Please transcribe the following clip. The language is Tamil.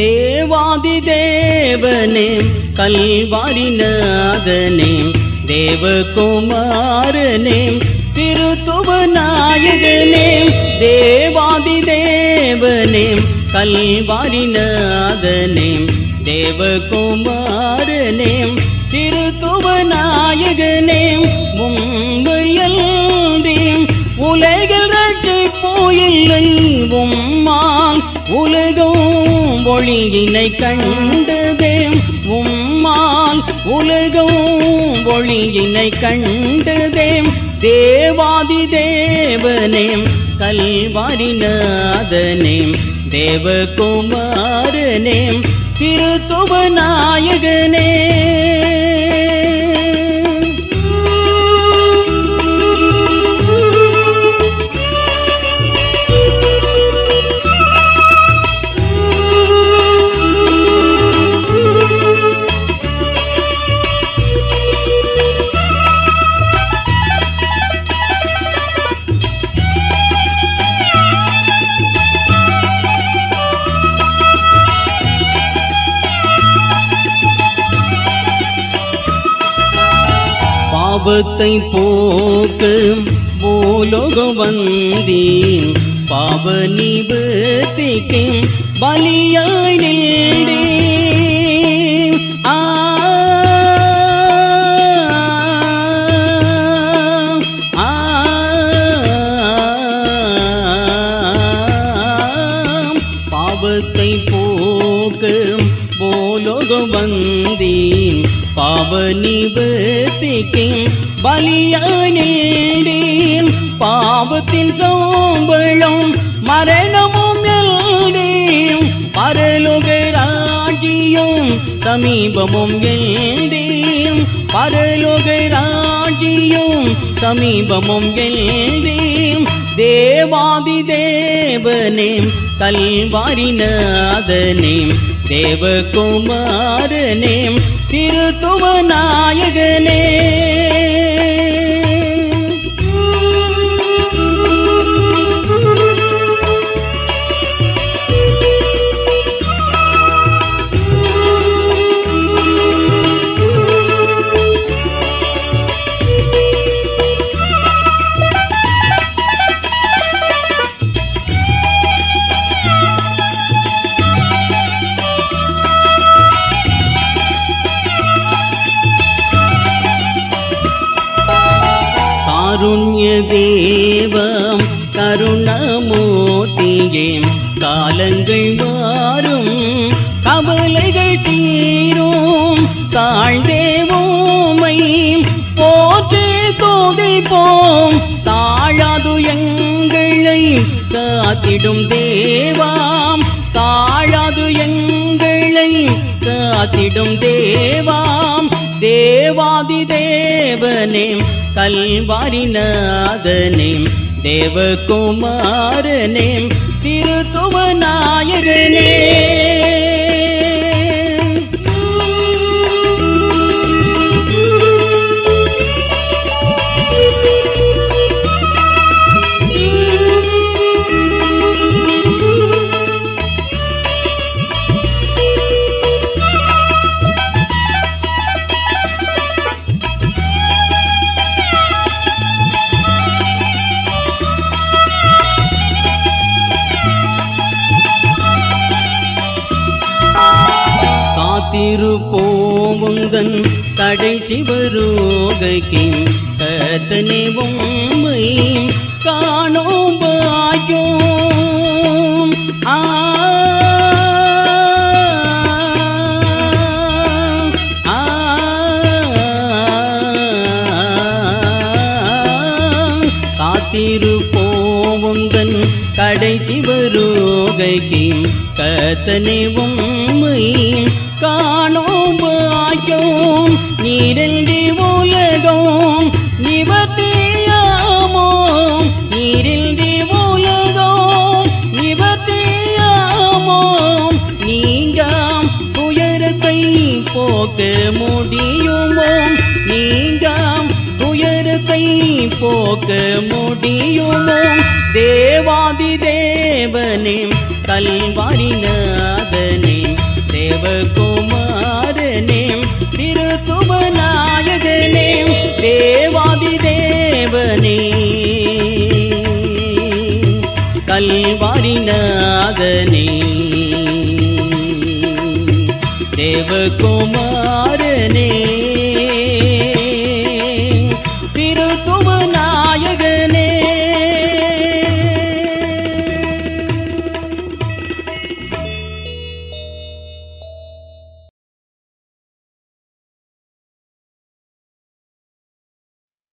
தேவாதி தேவனே கல்வாரிநாதனே தேவகுமாரனே திருத்துவ நாயகனே தேவாதி தேவனே கல்வாரிநாதனே தேவகுமாரனே திருத்துவ நாயகனே உண்மையல்றே உலகில் ரட்சிப்போ இல்லை உம்மால் உலகம் ஒளியினை கண்டதே உம்மால் உலகம் ஒளியினை கண்டதே தேவாதி தேவனே கல்வாரிநாதனே தேவகுமாரனே திருத்துவ நாயகனே பாவத்தை போக்கு பூலோகம் வந்தீன் பாவ நிவர்த்திக்கு பலியாய் நின்றே ஆ ஆ, பாவத்தை போக்கு போலோகம் வந்தீன் பாவ நிவர்த்திக்கு பலியானேன் பாவத்தின் சோம்பளம் மரணமும் எல்டேன் பரலோக ராஜ்யம் சமீபமும் எல்டேன் பரலோக ராஜ்யம் சமீபமும் எல்டேன் தேவாதி தேவனே கல்வாரிநாதனே தேவகுமாரனே திருத்துவ நாயகனே காருண்ய தேவம் கருணமூர்த்தியே காலங்கள் மாறும் கவலைகள் தீரும் தாழ்ந்தேவோமை போற்றி தோதிப்போம் தாழாது எங்களை காத்திடும் தேவாம் தாழாது எங்களை காத்திடும் தேவாம் தேவாதி தேவனே கல்வாரிநாதனே தேவகுமாரனே திருத்துவ நாயகனே காத்திருப்போமுந்தன் கடைசி வருகைக்கு கத்தனை உம்மை காணோம் பாயோம் ஆ ஆ, காத்திருப்போமுந்தன் கடைசி வருகைக்கு கத்தனை உம்மை காணோம் பாயோம் நீரண்டி உலகம் நிவர்த்தியாமோ நீரில்டி உலகம் நிவர்த்தியாமோ நீங்காம் துயரத்தை போக்க முடியுமோ நீங்காம் துயரத்தை போக்க முடியுமோ தேவாதி தேவனே கல்வாரிநாதனே தேவகுமாரனே திருத்துவநாயகனே தேவாதி தேவனே கல்வாரிநாதனே தேவகுமாரனே